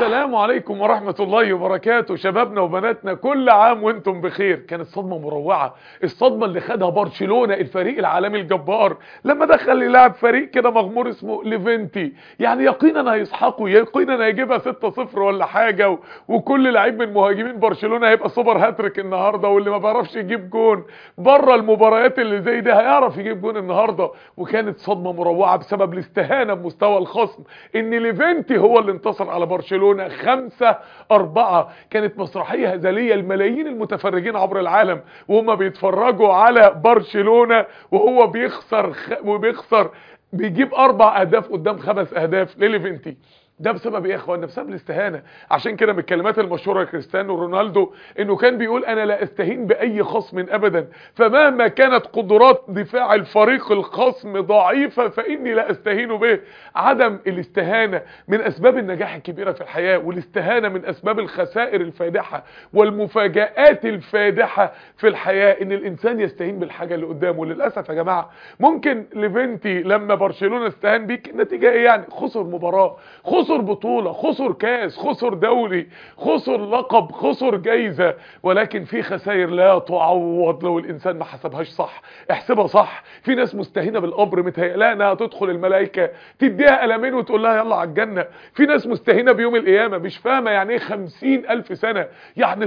السلام عليكم ورحمة الله وبركاته شبابنا وبناتنا كل عام وانتم بخير كانت صدمة مروعة الصدمة اللي خدها برشلونة الفريق العالمي الجبار لما دخل يلعب فريق كده مغمور اسمه ليفنتي يعني يقينا هيسحقوا يقينا هيجيبها 6-0 ولا حاجة و... وكل لعيب من مهاجمين برشلونة هيبقى سوبر هاتريك النهاردة واللي ما بيعرفش يجيب جون بره المباريات اللي زي دي هيعرف يجيب جون النهاردة وكانت صدمة مروعة بسبب الاستهانة بمستوى الخصم ان ليفنتي هو اللي انتصر على برشلونة خمسة أربعة كانت مسرحية هزلية الملايين المتفرجين عبر العالم وهم بيتفرجوا على برشلونة وهو بيخسر خ... وبيخسر بيجيب أربع أهداف قدام خمس أهداف لليفنتي ده بسبب ايه يا اخوانا بسبب الاستهانه عشان كده من الكلمات المشهوره لكريستيانو رونالدو انه كان بيقول انا لا استهين باي خصم ابدا فمهما كانت قدرات دفاع الفريق الخصم ضعيفه فاني لا استهين به عدم الاستهانه من اسباب النجاح الكبيره في الحياه والاستهانه من اسباب الخسائر الفادحه والمفاجآت الفادحه في الحياه ان الانسان يستهين بالحاجه اللي قدامه للاسف يا جماعه ممكن ليفنتي لما برشلونه استهان بيك النتيجه ايه يعني خسر مباراه خسر بطولة خسر كاس خسر دوري خسر لقب خسر جايزة ولكن في خسائر لا تعوض لو الانسان ما حسبهاش صح احسبها صح في ناس مستهينة بالقبر متهيألها انها تدخل الملائكة تديها قلمين وتقول لها يلا على الجنة في ناس مستهينة بيوم القيامة مش فاهمة يعني ايه خمسين الف سنة يعني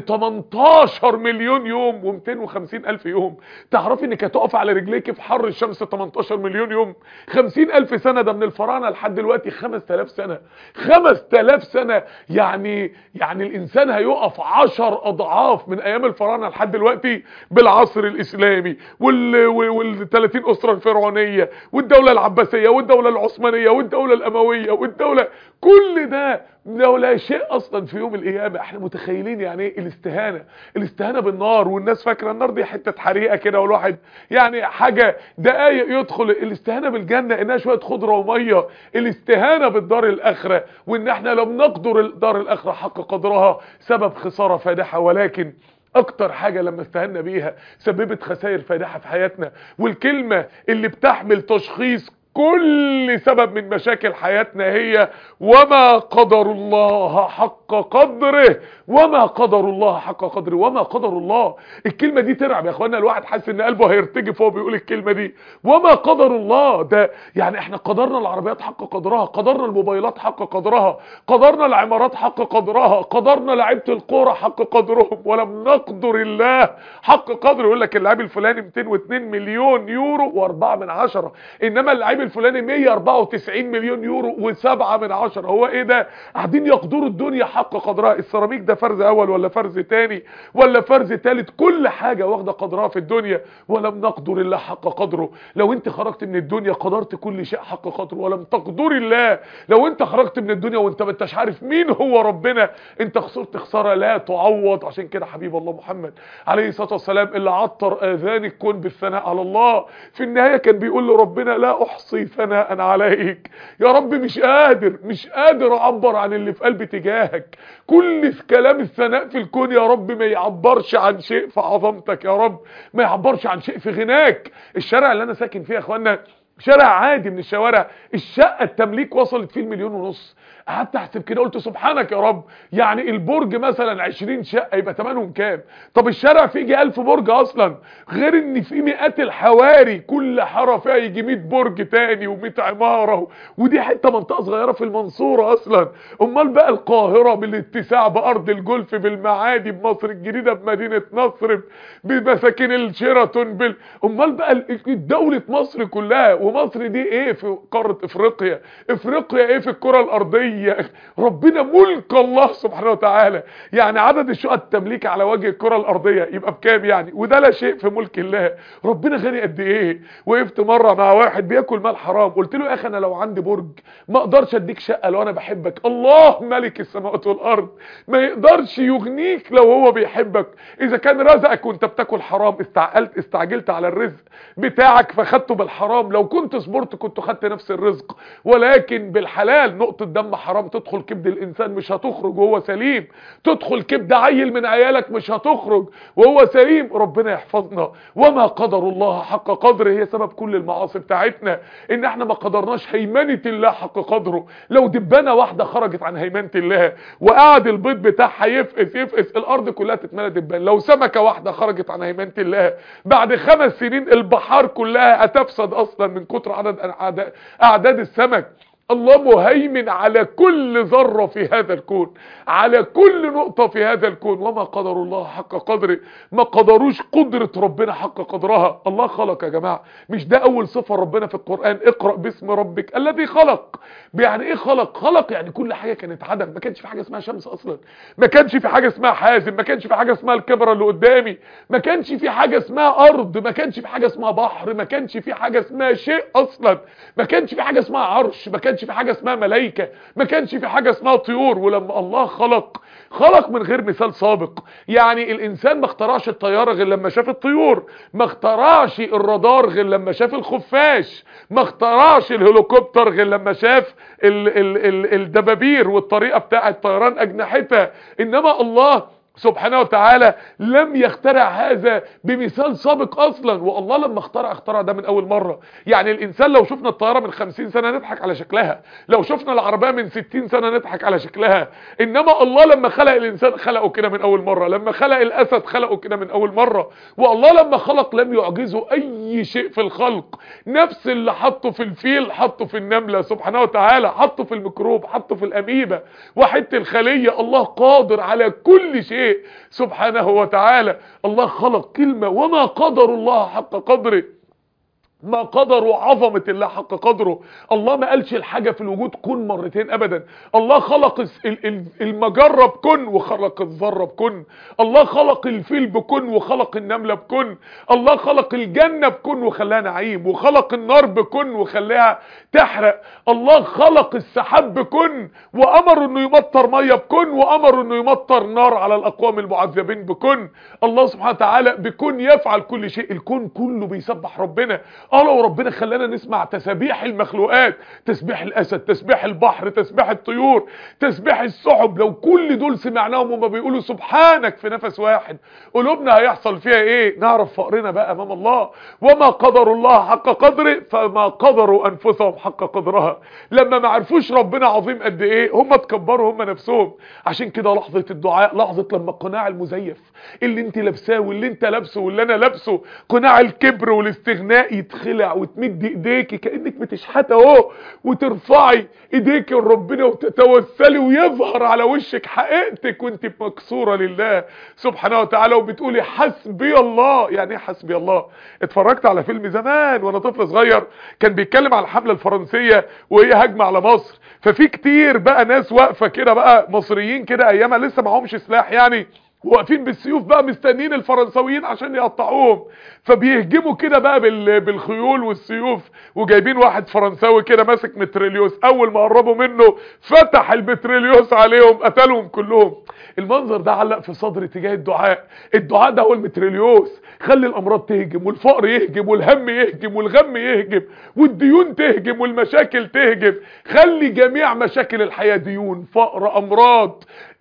18 مليون يوم و250 الف يوم تعرفي انك هتقف على رجليك في حر الشمس 18 مليون يوم 50 الف سنة ده من الفراعنة لحد دلوقتي 5000 سنة خمس تلاف سنة يعني يعني الانسان هيقف عشر اضعاف من ايام الفراعنة لحد دلوقتي بالعصر الاسلامي وال وال 30 اسرة الفرعونية والدولة العباسية والدولة العثمانية والدولة الاموية والدولة كل ده ده لا شيء اصلا في يوم القيامة احنا متخيلين يعني ايه الاستهانة الاستهانة بالنار والناس فاكرة النار دي حتة حريقة كده والواحد يعني حاجة دقايق يدخل الاستهانة بالجنة انها شوية خضرة ومية الاستهانة بالدار الاخرة وان احنا لم نقدر الدار الاخرة حق قدرها سبب خسارة فادحة ولكن اكتر حاجة لما استهنا بيها سببت خسائر فادحة في حياتنا والكلمة اللي بتحمل تشخيص كل سبب من مشاكل حياتنا هي وما قدر الله حق قدره وما قدر الله حق قدره وما قدر الله الكلمة دي ترعب يا اخوانا الواحد حاسس ان قلبه هيرتجف وهو بيقول الكلمة دي وما قدر الله ده يعني احنا قدرنا العربيات حق قدرها قدرنا الموبايلات حق قدرها قدرنا العمارات حق قدرها قدرنا لعيبه الكوره حق قدرهم ولم نقدر الله حق قدره يقول لك اللاعب الفلاني 202 مليون يورو و4 من عشرة انما اللاعب الفلاني 194 مليون يورو و7 من عشرة هو ايه ده قاعدين يقدروا الدنيا حق قدرها السيراميك ده فرز اول ولا فرز تاني ولا فرز تالت كل حاجة واخده قدرها في الدنيا ولم نقدر الله حق قدره لو انت خرجت من الدنيا قدرت كل شيء حق قدره ولم تقدر الله لو انت خرجت من الدنيا وانت ما انتش عارف مين هو ربنا انت خسرت خساره لا تعوض عشان كده حبيب الله محمد عليه الصلاه والسلام اللي عطر اذان الكون بالثناء على الله في النهايه كان بيقول لربنا لا احصي ثناء عليك يا رب مش قادر مش قادر اعبر عن اللي في قلبي تجاهك كل كلام الثناء في الكون يا رب ما يعبرش عن شيء في عظمتك يا رب ما يعبرش عن شيء في غناك الشارع اللي انا ساكن فيه يا اخوانا شارع عادي من الشوارع الشقة التمليك وصلت فيه المليون ونص قعدت احسب كده قلت سبحانك يا رب يعني البرج مثلا 20 شقة يبقى ثمنهم كام طب الشارع فيه يجي 1000 برج اصلا غير ان في مئات الحواري كل حاره فيها يجي 100 برج تاني و100 عماره ودي حته منطقه صغيره في المنصوره اصلا امال بقى القاهره بالاتساع بارض الجولف بالمعادي بمصر الجديده بمدينه نصر بمساكن الشيراتون بال امال بقى دوله مصر كلها ومصر دي ايه في قاره افريقيا افريقيا ايه في الكره الارضيه ربنا ملك الله سبحانه وتعالى يعني عدد الشقق التمليك على وجه الكره الارضيه يبقى بكام يعني وده لا شيء في ملك الله ربنا غني قد ايه وقفت مره مع واحد بياكل مال حرام قلت له يا اخي انا لو عندي برج ما اقدرش اديك شقه لو انا بحبك الله ملك السماوات والارض ما يقدرش يغنيك لو هو بيحبك اذا كان رزقك وانت بتاكل حرام استعقلت استعجلت على الرزق بتاعك فخدته بالحرام لو كنت كنت صبرت كنت خدت نفس الرزق ولكن بالحلال نقطة دم حرام تدخل كبد الانسان مش هتخرج وهو سليم تدخل كبد عيل من عيالك مش هتخرج وهو سليم ربنا يحفظنا وما قدر الله حق قدره هي سبب كل المعاصي بتاعتنا ان احنا ما قدرناش هيمنة الله حق قدره لو دبانة واحدة خرجت عن هيمنة الله وقعد البيض بتاعها يفقس يفقس الارض كلها تتملى دبان لو سمكة واحدة خرجت عن هيمنة الله بعد خمس سنين البحار كلها هتفسد اصلا من كتر عدد أعداد, اعداد السمك الله مهيمن على كل ذرة في هذا الكون على كل نقطة في هذا الكون وما قدر الله حق قدره ما قدروش قدرة ربنا حق قدرها الله خلق يا جماعة مش ده اول صفة ربنا في القرآن اقرأ باسم ربك الذي خلق يعني ايه خلق خلق يعني كل حاجة كانت عدم ما كانش في حاجة اسمها شمس اصلا ما كانش في حاجة اسمها حازم ما كانش في حاجة اسمها الكاميرا اللي قدامي ما كانش في حاجة اسمها ارض ما كانش في حاجة اسمها بحر ما كانش في حاجة اسمها شيء اصلا ما كانش في حاجة اسمها عرش ما كانش في حاجة اسمها ملائكة ما كانش في حاجة اسمها طيور ولما الله خلق خلق من غير مثال سابق يعني الانسان ما اخترعش الطيارة غير لما شاف الطيور ما اخترعش الرادار غير لما شاف الخفاش ما اخترعش الهليكوبتر غير لما شاف ال ال ال الدبابير والطريقة بتاعة طيران اجنحتها انما الله سبحانه وتعالى لم يخترع هذا بمثال سابق اصلا والله لما اخترع اخترع ده من اول مرة يعني الانسان لو شفنا الطيارة من خمسين سنة نضحك على شكلها لو شفنا العربية من ستين سنة نضحك على شكلها انما الله لما خلق الانسان خلقه كده من اول مرة لما خلق الاسد خلقه كده من اول مرة والله لما خلق لم يعجزه اي شيء في الخلق نفس اللي حطه في الفيل حطه في النملة سبحانه وتعالى حطه في الميكروب حطه في الاميبة وحتة الخلية الله قادر على كل شيء سبحانه وتعالى الله خلق كلمة وما قدر الله حق قدره ما قدروا عظمة الله حق قدره الله ما قالش الحاجة في الوجود كن مرتين ابدا الله خلق المجرة بكن وخلق الذرة بكن الله خلق الفيل بكن وخلق النملة بكن الله خلق الجنة بكن وخلاها نعيم وخلق النار بكن وخلاها تحرق الله خلق السحاب بكن وامر انه يمطر مية بكن وامر انه يمطر نار على الاقوام المعذبين بكن الله سبحانه وتعالى بكن يفعل كل شيء الكون كله بيسبح ربنا اه لو ربنا خلانا نسمع تسابيح المخلوقات تسبيح الاسد تسبيح البحر تسبيح الطيور تسبيح السحب لو كل دول سمعناهم وما بيقولوا سبحانك في نفس واحد قلوبنا هيحصل فيها ايه نعرف فقرنا بقى امام الله وما قدروا الله حق قدره فما قدروا انفسهم حق قدرها لما ما عرفوش ربنا عظيم قد ايه هم اتكبروا هم نفسهم عشان كده لحظة الدعاء لحظة لما القناع المزيف اللي انت لابساه واللي انت لابسه واللي انا لابسه قناع الكبر والاستغناء يتخلع وتمد ايديكي كانك بتشحت اهو وترفعي ايديكي لربنا وتتوسلي ويظهر على وشك حقيقتك وانت مكسوره لله سبحانه وتعالى وبتقولي حسبي الله يعني ايه حسبي الله اتفرجت على فيلم زمان وانا طفل صغير كان بيتكلم على الحمله الفرنسيه وهي هجمه على مصر ففي كتير بقى ناس واقفه كده بقى مصريين كده ايامها لسه معهمش سلاح يعني واقفين بالسيوف بقى مستنيين الفرنساويين عشان يقطعوهم فبيهجموا كده بقى بالخيول والسيوف وجايبين واحد فرنساوي كده ماسك متريليوس اول ما قربوا منه فتح المتريليوس عليهم قتلهم كلهم المنظر ده علق في صدري تجاه الدعاء الدعاء ده هو المتريليوس خلي الامراض تهجم والفقر يهجم والهم يهجم والغم يهجم والديون تهجم والمشاكل تهجم خلي جميع مشاكل الحياة ديون فقر امراض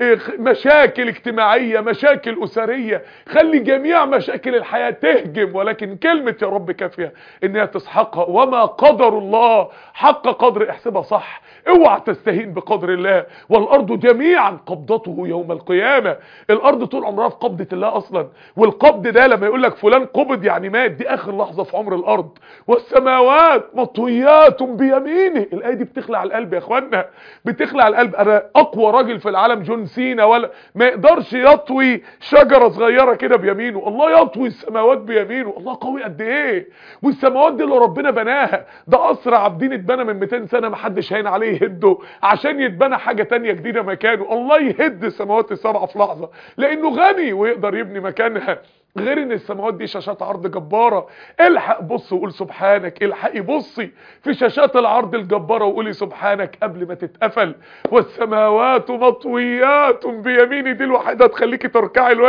مشاكل اجتماعية مشاكل اسرية خلي جميع مشاكل الحياة تهجم ولكن كلمة يا رب كافية انها تسحقها وما قدر الله حق قدر احسبها صح اوعى تستهين بقدر الله والارض جميعا قبضته يوم القيامة الارض طول عمرها في قبضة الله اصلا والقبض ده لما يقول لك فلان قبض يعني مات دي اخر لحظة في عمر الارض والسماوات مطويات بيمينه الايه دي بتخلع القلب يا اخوانا بتخلع القلب انا اقوى راجل في العالم جون سينا ولا ما يقدرش يطوي شجرة صغيرة كده بيمينه الله يطوي السماوات بيمينه الله قوي قد ايه والسماوات دي اللي ربنا بناها ده اسرع عابدين اتبنى من 200 سنة ما حدش هين عليه يهده عشان يتبنى حاجة تانية جديدة مكانه الله يهد السماوات السبعة في لحظة لانه غني ويقدر يبني مكانها غير ان السماوات دي شاشات عرض جبارة الحق بص وقول سبحانك الحقي بصي في شاشات العرض الجبارة وقولي سبحانك قبل ما تتقفل والسماوات مطويات بيميني دي الوحيدة تخليكي تركعي دلوقتي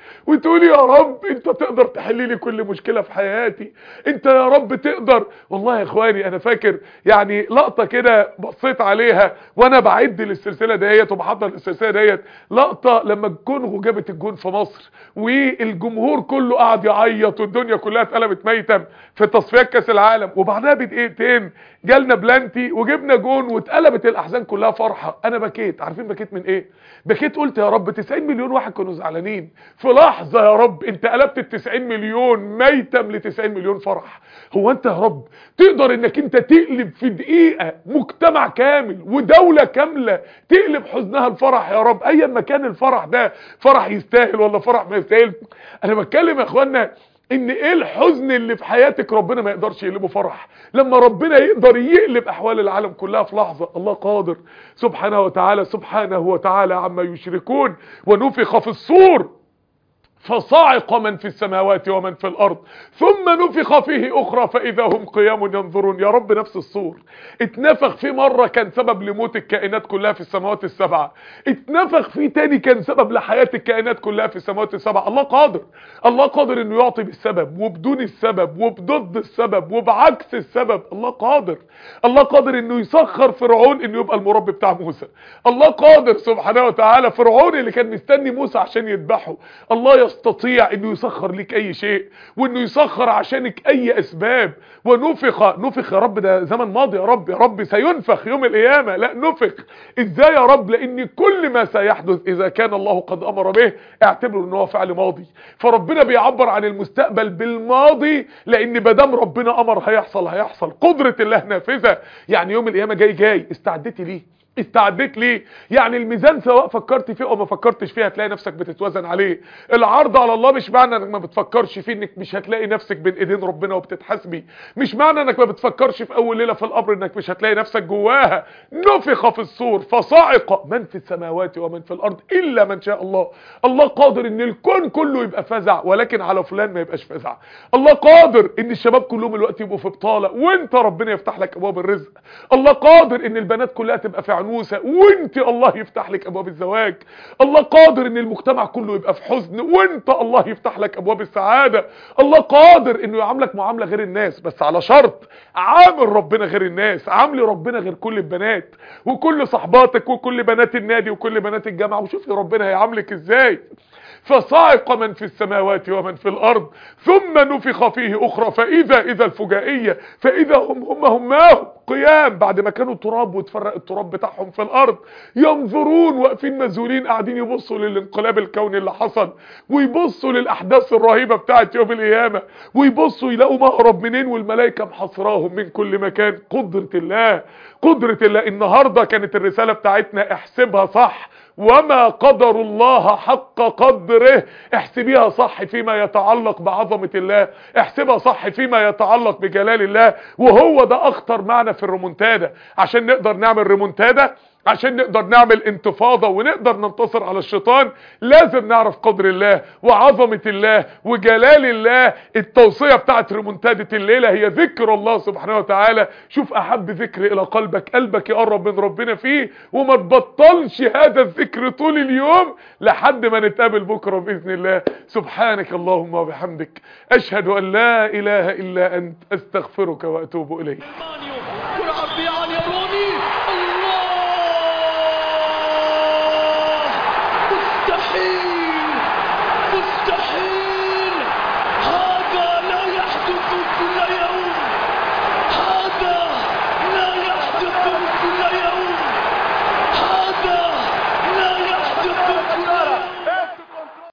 وتقولي يا رب انت تقدر تحل لي كل مشكله في حياتي انت يا رب تقدر والله يا اخواني انا فاكر يعني لقطه كده بصيت عليها وانا بعد للسلسله ديت وبحضر السلسله ديت لقطه لما الكونغو جابت الجون في مصر والجمهور كله قعد يعيط والدنيا كلها اتقلبت ميتم في تصفيات كاس العالم وبعدها بدقيقتين جالنا بلانتي وجبنا جون واتقلبت الاحزان كلها فرحه انا بكيت عارفين بكيت من ايه بكيت قلت يا رب 90 مليون واحد كانوا زعلانين في لحظه يا رب انت قلبت ال 90 مليون ميتم ل 90 مليون فرح هو انت يا رب تقدر انك انت تقلب في دقيقه مجتمع كامل ودوله كامله تقلب حزنها الفرح يا رب ايا ما كان الفرح ده فرح يستاهل ولا فرح ما يستاهل انا بتكلم يا اخوانا ان ايه الحزن اللي في حياتك ربنا ما يقدرش يقلبه فرح لما ربنا يقدر يقلب احوال العالم كلها في لحظة الله قادر سبحانه وتعالى سبحانه وتعالى عما يشركون ونفخ في الصور فصعق من في السماوات ومن في الارض ثم نفخ فيه اخرى فاذا هم قيام ينظرون يا رب نفس الصور اتنفخ في مرة كان سبب لموت الكائنات كلها في السماوات السبعة اتنفخ في تاني كان سبب لحياة الكائنات كلها في السماوات السبعة الله قادر الله قادر انه يعطي بالسبب وبدون السبب وبضد السبب وبعكس السبب الله قادر الله قادر انه يسخر فرعون انه يبقى المربي بتاع موسى الله قادر سبحانه وتعالى فرعون اللي كان مستني موسى عشان يذبحه الله يستطيع انه يسخر لك اي شيء وانه يسخر عشانك اي اسباب ونفخ نفخ يا رب ده زمن ماضي يا رب يا رب سينفخ يوم القيامة لا نفخ ازاي يا رب لان كل ما سيحدث اذا كان الله قد امر به اعتبره ان هو فعل ماضي فربنا بيعبر عن المستقبل بالماضي لان مادام ربنا امر هيحصل هيحصل قدرة الله نافذة يعني يوم القيامة جاي جاي استعدتي ليه استعدت ليه يعني الميزان سواء فكرت فيه او ما فكرتش فيه هتلاقي نفسك بتتوزن عليه العرض على الله مش معنى انك ما بتفكرش فيه انك مش هتلاقي نفسك بين ايدين ربنا وبتتحاسبي مش معنى انك ما بتفكرش في اول ليله في القبر انك مش هتلاقي نفسك جواها نفخ في الصور فصعق من في السماوات ومن في الارض الا من شاء الله الله قادر ان الكون كله يبقى فزع ولكن على فلان ما يبقاش فزع الله قادر ان الشباب كلهم الوقت يبقوا في بطاله وانت ربنا يفتح لك ابواب الرزق الله قادر ان البنات كلها تبقى في عنوسه وانت الله يفتح لك ابواب الزواج الله قادر ان المجتمع كله يبقى في حزن وانت الله يفتح لك ابواب السعاده الله قادر انه يعاملك معامله غير الناس بس على شرط عامل ربنا غير الناس عامل ربنا غير كل البنات وكل صحباتك وكل بنات النادي وكل بنات الجامعه وشوفي ربنا هيعاملك ازاي فصعق من في السماوات ومن في الارض ثم نفخ فيه اخرى فاذا اذا الفجائيه فاذا هم هم هماهم قيام بعد ما كانوا تراب وتفرق التراب بتاعهم في الارض ينظرون واقفين مذهولين قاعدين يبصوا للانقلاب الكوني اللي حصل ويبصوا للاحداث الرهيبه بتاعت يوم القيامه ويبصوا يلاقوا مهرب منين والملائكه محاصراهم من كل مكان قدره الله قدره الله النهارده كانت الرساله بتاعتنا احسبها صح وما قدر الله حق قدره احسبيها صح فيما يتعلق بعظمة الله احسبها صح فيما يتعلق بجلال الله وهو ده اخطر معنى في الريمونتادا عشان نقدر نعمل ريمونتادا عشان نقدر نعمل انتفاضة ونقدر ننتصر على الشيطان لازم نعرف قدر الله وعظمة الله وجلال الله التوصية بتاعت ريمونتادة الليلة هي ذكر الله سبحانه وتعالى شوف احب ذكر الى قلبك قلبك يقرب من ربنا فيه وما تبطلش هذا الذكر طول اليوم لحد ما نتقابل بكرة بإذن الله سبحانك اللهم وبحمدك اشهد ان لا اله الا انت استغفرك واتوب اليك